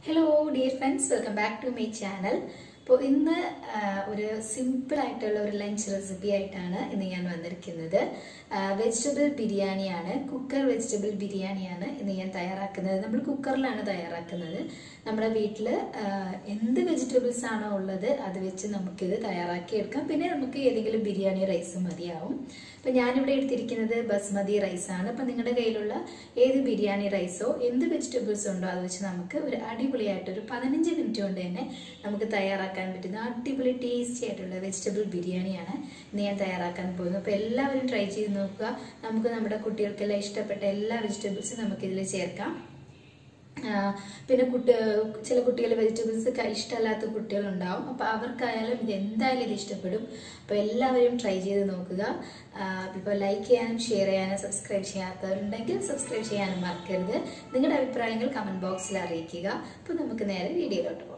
hello dear friends welcome back to my channel അപ്പോൾ ഇന്ന് ആ, ഒരു സിമ്പിൾ ആയിട്ടുള്ള ഒരു ലഞ്ച് റെസിപ്പി ആയിട്ടാണ് ഇന്ന് ഞാൻ വന്നിരിക്കുന്നത് വെജിറ്റബിൾ ബിരിയാണിയാണ് കുക്കർ വെജിറ്റബിൾ ബിരിയാണിയാണ് ഇന്ന് ഞാൻ തയ്യാറാക്കുന്നത് നമ്മൾ കുക്കറിലാണ് തയ്യാറാക്കുന്നത് നമ്മുടെ വീട്ടിൽ എന്ത് വെജിറ്റബിൾസ് ആണോ ഉള്ളത് അത് വെച്ച് നമുക്കിത് തയ്യാറാക്കി എടുക്കാം പിന്നെ നമുക്ക് ഏതെങ്കിലും ബിരിയാണി റൈസ് മതിയാവും അപ്പം ഞാനിവിടെ എടുത്തിരിക്കുന്നത് ബസ്മതി റൈസാണ് അപ്പം നിങ്ങളുടെ കയ്യിലുള്ള ഏത് ബിരിയാണി റൈസോ എന്ത് വെജിറ്റബിൾസ് ഉണ്ടോ അത് വെച്ച് നമുക്ക് ഒരു അടിപൊളിയായിട്ട് ഒരു പതിനഞ്ച് മിനിറ്റ് കൊണ്ട് തന്നെ നമുക്ക് തയ്യാറാക്കാൻ പറ്റുന്ന അടിപൊളി ടേസ്റ്റി ആയിട്ടുള്ള വെജിറ്റബിൾ ബിരിയാണിയാണ് ഇന്ന് ഞാൻ തയ്യാറാക്കാൻ പോകുന്നത് അപ്പോൾ എല്ലാവരും ട്രൈ ചെയ്ത് നോക്കുക നമുക്ക് നമ്മുടെ കുട്ടികൾക്കെല്ലാം ഇഷ്ടപ്പെട്ട എല്ലാ വെജിറ്റബിൾസും നമുക്കിതിൽ ചേർക്കാം ആ, പിന്നെ കുട്ടി ചില കുട്ടികൾ വെജിറ്റബിൾസ് ഇഷ്ടമല്ലാത്ത കുട്ടികളുണ്ടാവും അപ്പോൾ അവർക്കായാലും ഇത് എന്തായാലും ഇത് ഇഷ്ടപ്പെടും അപ്പോൾ എല്ലാവരും ട്രൈ ചെയ്ത് നോക്കുക ഇപ്പോൾ ലൈക്ക് ചെയ്യാനും ഷെയർ ചെയ്യാനും സബ്സ്ക്രൈബ് ചെയ്യാത്തവരുണ്ടെങ്കിൽ സബ്സ്ക്രൈബ് ചെയ്യാനും മറക്കരുത് നിങ്ങളുടെ അഭിപ്രായങ്ങൾ കമൻറ്റ് ബോക്സിൽ അറിയിക്കുക അപ്പോൾ നമുക്ക് നേരെ വീഡിയോയിലോട്ട് പോകാം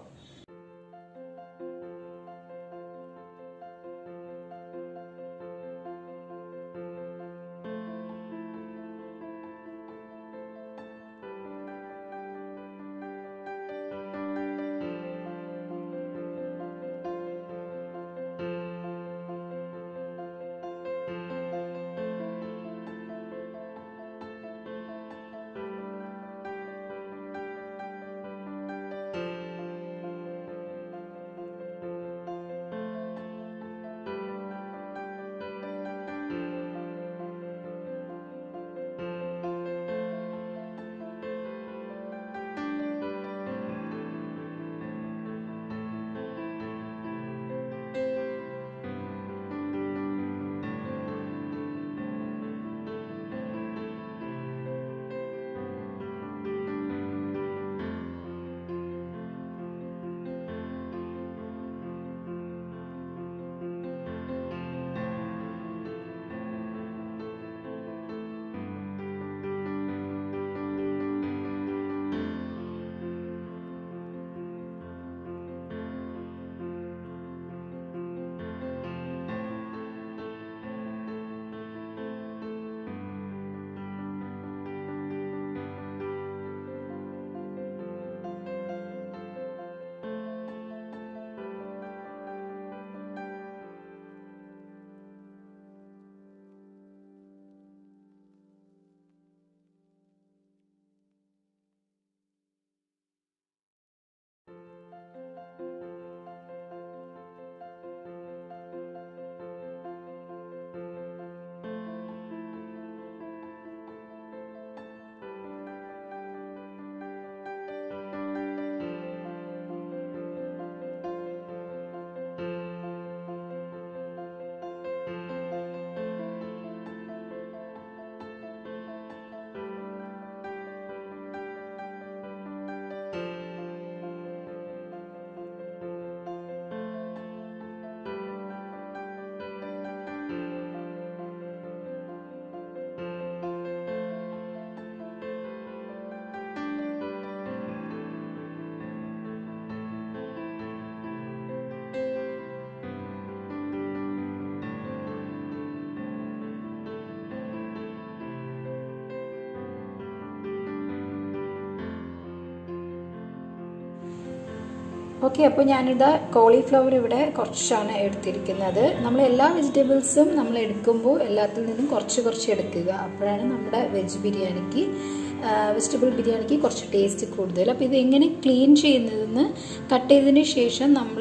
ഓക്കെ അപ്പോൾ ഞാനിത് കോളിഫ്ലവർ ഇവിടെ കുറച്ചാണ് എടുത്തിരിക്കുന്നത് നമ്മൾ എല്ലാ വെജിറ്റബിൾസും നമ്മൾ എടുക്കുമ്പോൾ എല്ലാത്തിൽ നിന്നും കുറച്ച് കുറച്ച് എടുക്കുക അപ്പോഴാണ് നമ്മുടെ വെജ് ബിരിയാണിക്ക് വെജിറ്റബിൾ ബിരിയാണിക്ക് കുറച്ച് ടേസ്റ്റ് കൂടുതൽ അപ്പോൾ ഇത് എങ്ങനെ ക്ലീൻ ചെയ്യുന്നതെന്ന് കട്ട് ചെയ്തതിന് ശേഷം നമ്മൾ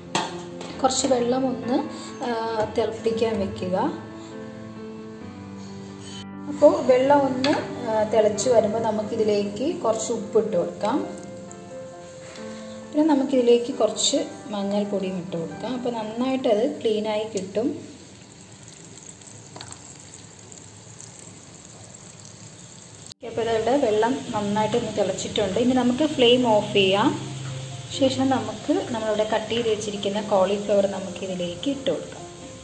കുറച്ച് വെള്ളം ഒന്ന് തിളപ്പിക്കാൻ വെക്കുക അപ്പോൾ വെള്ളം ഒന്ന് തിളച്ച് വരുമ്പോൾ നമുക്കിതിലേക്ക് കുറച്ച് ഉപ്പിട്ട് കൊടുക്കാം പിന്നെ നമുക്കിതിലേക്ക് കുറച്ച് മഞ്ഞൾപ്പൊടിയും ഇട്ട് കൊടുക്കാം അപ്പോൾ നന്നായിട്ട് അത് ക്ലീനായി കിട്ടും അപ്പോൾ ഇതവിടെ വെള്ളം നന്നായിട്ട് ഒന്ന് തിളച്ചിട്ടുണ്ട് ഇനി നമുക്ക് ഫ്ലെയിം ഓഫ് ചെയ്യാം ശേഷം നമുക്ക് നമ്മളിവിടെ കട്ട് ചെയ്ത് വെച്ചിരിക്കുന്ന കോളിഫ്ലവർ നമുക്കിതിലേക്ക് ഇട്ട് കൊടുക്കാം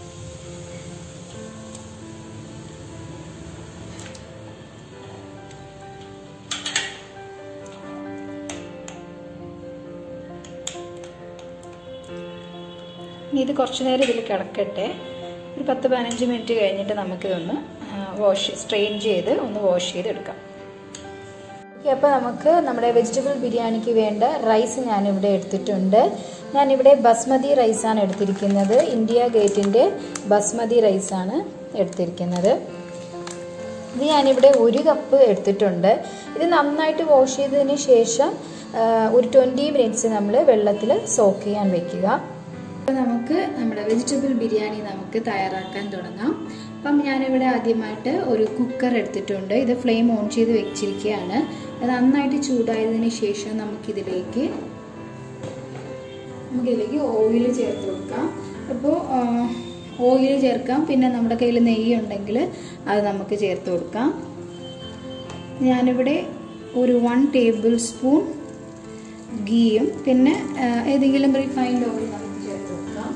ഇനി ഇത് കുറച്ച് നേരം ഇതിൽ കിടക്കട്ടെ ഒരു പത്ത് പതിനഞ്ച് മിനിറ്റ് കഴിഞ്ഞിട്ട് നമുക്കിതൊന്ന് വാഷ് സ്ട്രെയിൻ ചെയ്ത് ഒന്ന് വാഷ് ചെയ്തെടുക്കാം അപ്പോൾ നമുക്ക് നമ്മുടെ വെജിറ്റബിൾ ബിരിയാണിക്ക് വേണ്ട റൈസ് ഞാനിവിടെ എടുത്തിട്ടുണ്ട് ഞാനിവിടെ ബസ്മതി റൈസാണ് എടുത്തിരിക്കുന്നത് ഇന്ത്യ ഗേറ്റിൻ്റെ ബസ്മതി റൈസാണ് എടുത്തിരിക്കുന്നത് ഇത് ഞാനിവിടെ ഒരു കപ്പ് എടുത്തിട്ടുണ്ട് ഇത് നന്നായിട്ട് വാഷ് ചെയ്തതിന് ശേഷം ഒരു ട്വൻറ്റി മിനിറ്റ്സ് നമ്മൾ വെള്ളത്തിൽ സോക്ക് ചെയ്യാൻ വെക്കുക അപ്പോൾ നമുക്ക് നമ്മുടെ വെജിറ്റബിൾ ബിരിയാണി നമുക്ക് തയ്യാറാക്കാൻ തുടങ്ങാം അപ്പം ഞാനിവിടെ ആദ്യമായിട്ട് ഒരു കുക്കർ എടുത്തിട്ടുണ്ട് ഇത് ഫ്ലെയിം ഓൺ ചെയ്ത് വെച്ചിരിക്കുകയാണ് അത് നന്നായിട്ട് ചൂടായതിന് ശേഷം നമുക്കിതിലേക്ക് നമുക്കിതിലേക്ക് ഓയിൽ ചേർത്ത് കൊടുക്കാം അപ്പോൾ ഓയിൽ ചേർക്കാം പിന്നെ നമ്മുടെ കയ്യിൽ നെയ്യ് ഉണ്ടെങ്കിൽ അത് നമുക്ക് ചേർത്ത് കൊടുക്കാം ഞാനിവിടെ ഒരു വൺ ടേബിൾ സ്പൂൺ ഗീയും പിന്നെ ഏതെങ്കിലും റിഫൈൻഡ് ഓയിൽ നമുക്ക് ചേർത്ത് കൊടുക്കാം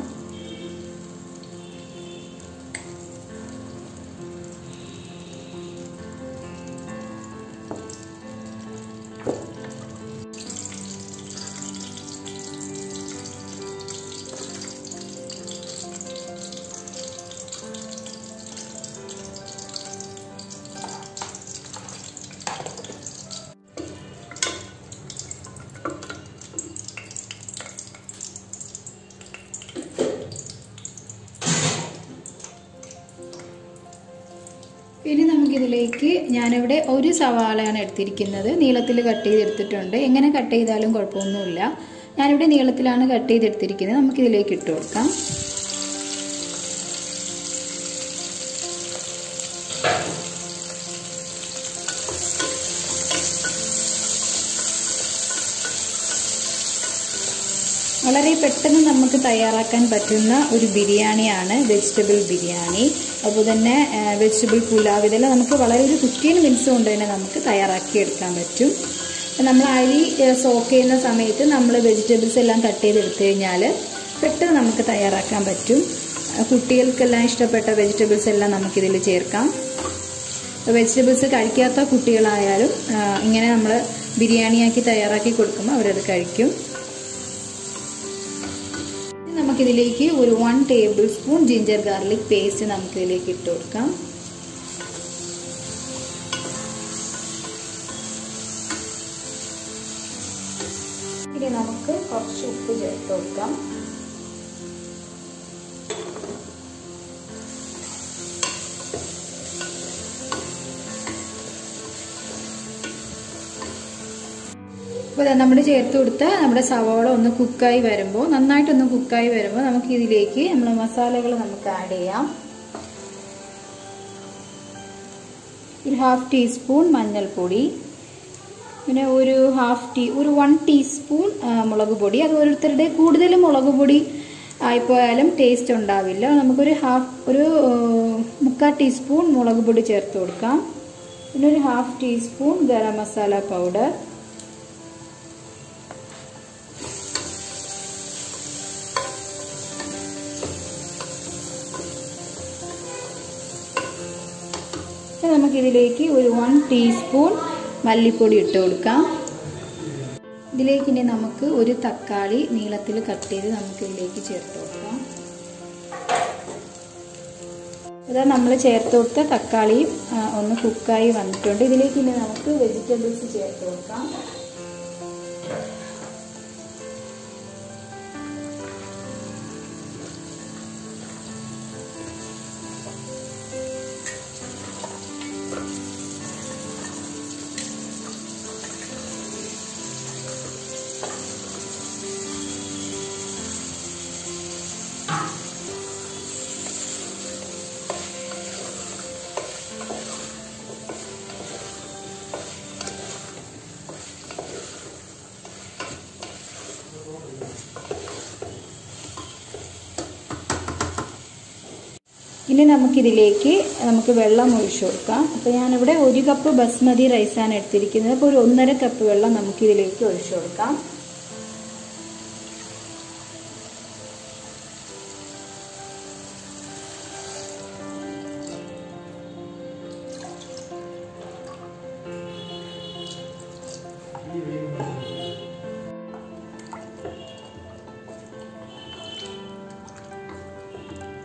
ഇനി നമുക്കിതിലേക്ക് ഞാനിവിടെ ഒരു സവാളയാണ് എടുത്തിരിക്കുന്നത് നീളത്തിൽ കട്ട് ചെയ്തെടുത്തിട്ടുണ്ട് എങ്ങനെ കട്ട് ചെയ്താലും കുഴപ്പമൊന്നുമില്ല ഞാനിവിടെ നീളത്തിലാണ് കട്ട് ചെയ്തെടുത്തിരിക്കുന്നത് നമുക്കിതിലേക്ക് ഇട്ട് കൊടുക്കാം വളരെ പെട്ടെന്ന് നമുക്ക് തയ്യാറാക്കാൻ പറ്റുന്ന ഒരു ബിരിയാണിയാണ് വെജിറ്റബിൾ ബിരിയാണി അപ്പോൾ തന്നെ വെജിറ്റബിൾ പുലാവ് ഇതെല്ലാം നമുക്ക് വളരെ ഒരു ഫിഫ്റ്റീൻ മിനിറ്റ്സ് കൊണ്ട് തന്നെ നമുക്ക് തയ്യാറാക്കി എടുക്കാൻ പറ്റും നമ്മൾ അരി സോക്ക് ചെയ്യുന്ന സമയത്ത് നമ്മൾ വെജിറ്റബിൾസ് എല്ലാം കട്ട് ചെയ്തെടുത്തു കഴിഞ്ഞാൽ പെട്ടെന്ന് നമുക്ക് തയ്യാറാക്കാൻ പറ്റും കുട്ടികൾക്കെല്ലാം ഇഷ്ടപ്പെട്ട വെജിറ്റബിൾസ് എല്ലാം നമുക്കിതിൽ ചേർക്കാം വെജിറ്റബിൾസ് കഴിക്കാത്ത കുട്ടികളായാലും ഇങ്ങനെ നമ്മൾ ബിരിയാണിയാക്കി തയ്യാറാക്കി കൊടുക്കുമ്പോൾ അവരത് കഴിക്കും നമുക്കിതിലേക്ക് ഒരു one tablespoon ginger garlic paste നമുക്കിതിലേക്ക് ഇട്ട് കൊടുക്കാം ഇനി നമുക്ക് കുറച്ച് ഉപ്പ് ചേർത്ത് കൊടുക്കാം അപ്പോൾ നമ്മൾ ചേർത്ത് കൊടുത്ത നമ്മുടെ സവാള ഒന്ന് കുക്കായി വരുമ്പോൾ നന്നായിട്ടൊന്ന് കുക്കായി വരുമ്പോൾ നമുക്ക് ഇതിലേക്ക് നമ്മൾ മസാലകൾ നമുക്ക് ആഡ് ചെയ്യാം ഒരു ഹാഫ് ടീസ്പൂൺ മഞ്ഞൾപ്പൊടി പിന്നെ ഒരു ഹാഫ് ടീ ഒരു വൺ ടീസ്പൂൺ മുളക് പൊടി അത് ഓരോരുത്തരുടെ കൂടുതൽ മുളക് പൊടി ആയിപ്പോയാലും ടേസ്റ്റ് ഉണ്ടാവില്ല നമുക്കൊരു ഹാഫ് ഒരു മുക്കാൽ ടീസ്പൂൺ മുളക് പൊടി ചേർത്ത് കൊടുക്കാം പിന്നെ ഒരു half teaspoon garam masala powder നമുക്കിതിലേക്ക് ഒരു വൺ ടീസ്പൂൺ മല്ലിപ്പൊടി ഇട്ട് കൊടുക്കാം ഇതിലേക്ക് ഇനി നമുക്ക് ഒരു തക്കാളി നീളത്തിൽ കട്ട് ചെയ്ത് നമുക്ക് ഇതിലേക്ക് ചേർത്ത് കൊടുക്കാം അതാ നമ്മൾ ചേർത്ത് കൊടുത്ത തക്കാളിയും ഒന്ന് കുക്കായി വന്നിട്ടുണ്ട് ഇതിലേക്ക് ഇനി നമുക്ക് വെജിറ്റബിൾസ് ചേർത്ത് കൊടുക്കാം ഇനി നമുക്കിതിലേക്ക് നമുക്ക് വെള്ളം ഒഴിച്ചു കൊടുക്കാം അപ്പോൾ ഞാനിവിടെ ഒരു കപ്പ് ബസ്മതി റൈസാണ് എടുത്തിരിക്കുന്നത് അപ്പോൾ ഒരു ഒന്നര കപ്പ് വെള്ളം നമുക്കിതിലേക്ക് ഒഴിച്ചു കൊടുക്കാം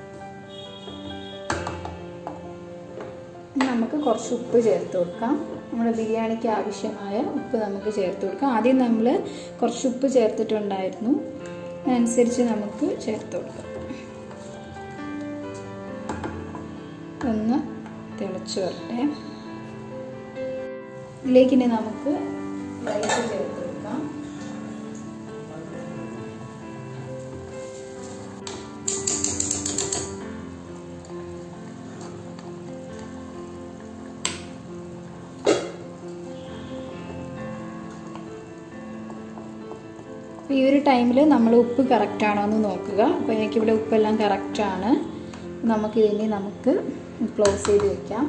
നമുക്ക് കുറച്ച് ഉപ്പ് ചേർത്ത് കൊടുക്കാം നമ്മുടെ ബിരിയാണിക്ക് ആവശ്യമായ ഉപ്പ് നമുക്ക് ചേർത്ത് കൊടുക്കാം ആദ്യം നമ്മൾ കുറച്ച് ഉപ്പ് ചേർത്തിട്ടുണ്ടായിരുന്നു അതനുസരിച്ച് നമുക്ക് ചേർത്ത് കൊടുക്കാം ഒന്ന് തിളച്ച് വരട്ടെ ഇതിലേക്ക് ഇനി നമുക്ക് റൈസ് ചേർത്ത് കൊടുക്കാം അപ്പോൾ ഈ ഒരു ടൈമിൽ നമ്മൾ ഉപ്പ് കറക്റ്റ് ആണോ എന്ന് നോക്കുക അപ്പോൾ എനിക്കിവിടെ ഉപ്പെല്ലാം കറക്റ്റാണ് നമുക്കിതിനി നമുക്ക് ക്ലോസ് ചെയ്ത് വെക്കാം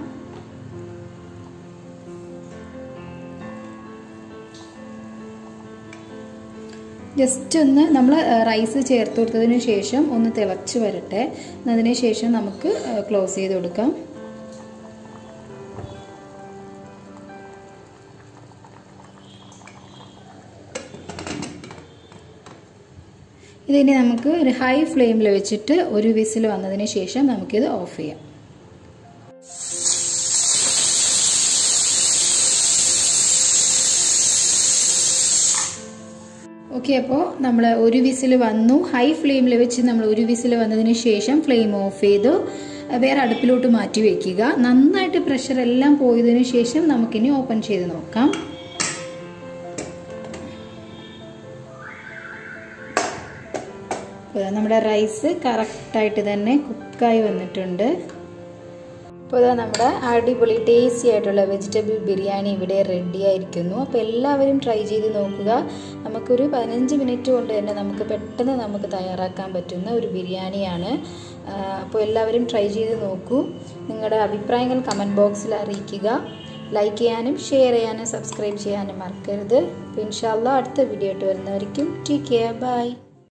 ജസ്റ്റ് ഒന്ന് നമ്മൾ റൈസ് ചേർത്ത് കൊടുത്തതിന് ശേഷം ഒന്ന് തിളച്ച് വരട്ടെ അതിന് ശേഷം നമുക്ക് ക്ലോസ് ചെയ്ത് കൊടുക്കാം ഇതിനി നമുക്ക് ഒരു ഹൈ ഫ്ലെയിമിൽ വെച്ചിട്ട് ഒരു വിസിൽ വന്നതിന് ശേഷം നമുക്കിത് ഓഫ് ചെയ്യാം ഓക്കെ അപ്പോൾ നമ്മൾ ഒരു വിസിൽ വന്നു ഹൈ ഫ്ലെയിമിൽ വെച്ച് നമ്മൾ ഒരു വിസിൽ വന്നതിന് ശേഷം ഫ്ലെയിം ഓഫ് ചെയ്തു വേറെ അടുപ്പിലോട്ട് മാറ്റി വയ്ക്കുക നന്നായിട്ട് പ്രഷർ എല്ലാം പോയതിനു ശേഷം നമുക്കിനി ഓപ്പൺ ചെയ്ത് നോക്കാം നമ്മുടെ റൈസ് കറക്റ്റായിട്ട് തന്നെ കുക്കായി വന്നിട്ടുണ്ട് അപ്പോൾ ഇതാ നമ്മുടെ അടിപൊളി ടേസ്റ്റി ആയിട്ടുള്ള വെജിറ്റബിൾ ബിരിയാണി ഇവിടെ റെഡി ആയിരിക്കുന്നു അപ്പോൾ എല്ലാവരും ട്രൈ ചെയ്ത് നോക്കുക നമുക്കൊരു പതിനഞ്ച് മിനിറ്റ് കൊണ്ട് തന്നെ നമുക്ക് പെട്ടെന്ന് നമുക്ക് തയ്യാറാക്കാൻ പറ്റുന്ന ഒരു ബിരിയാണിയാണ് അപ്പോൾ എല്ലാവരും ട്രൈ ചെയ്ത് നോക്കൂ നിങ്ങളുടെ അഭിപ്രായങ്ങൾ കമൻറ്റ് ബോക്സിൽ അറിയിക്കുക ലൈക്ക് ചെയ്യാനും ഷെയർ ചെയ്യാനും സബ്സ്ക്രൈബ് ചെയ്യാനും മറക്കരുത് അപ്പോൾ ഇൻഷാല്ല അടുത്ത വീഡിയോ ആയിട്ട് വരുന്നവരിക്കും ടേക്ക് കെയർ ബൈ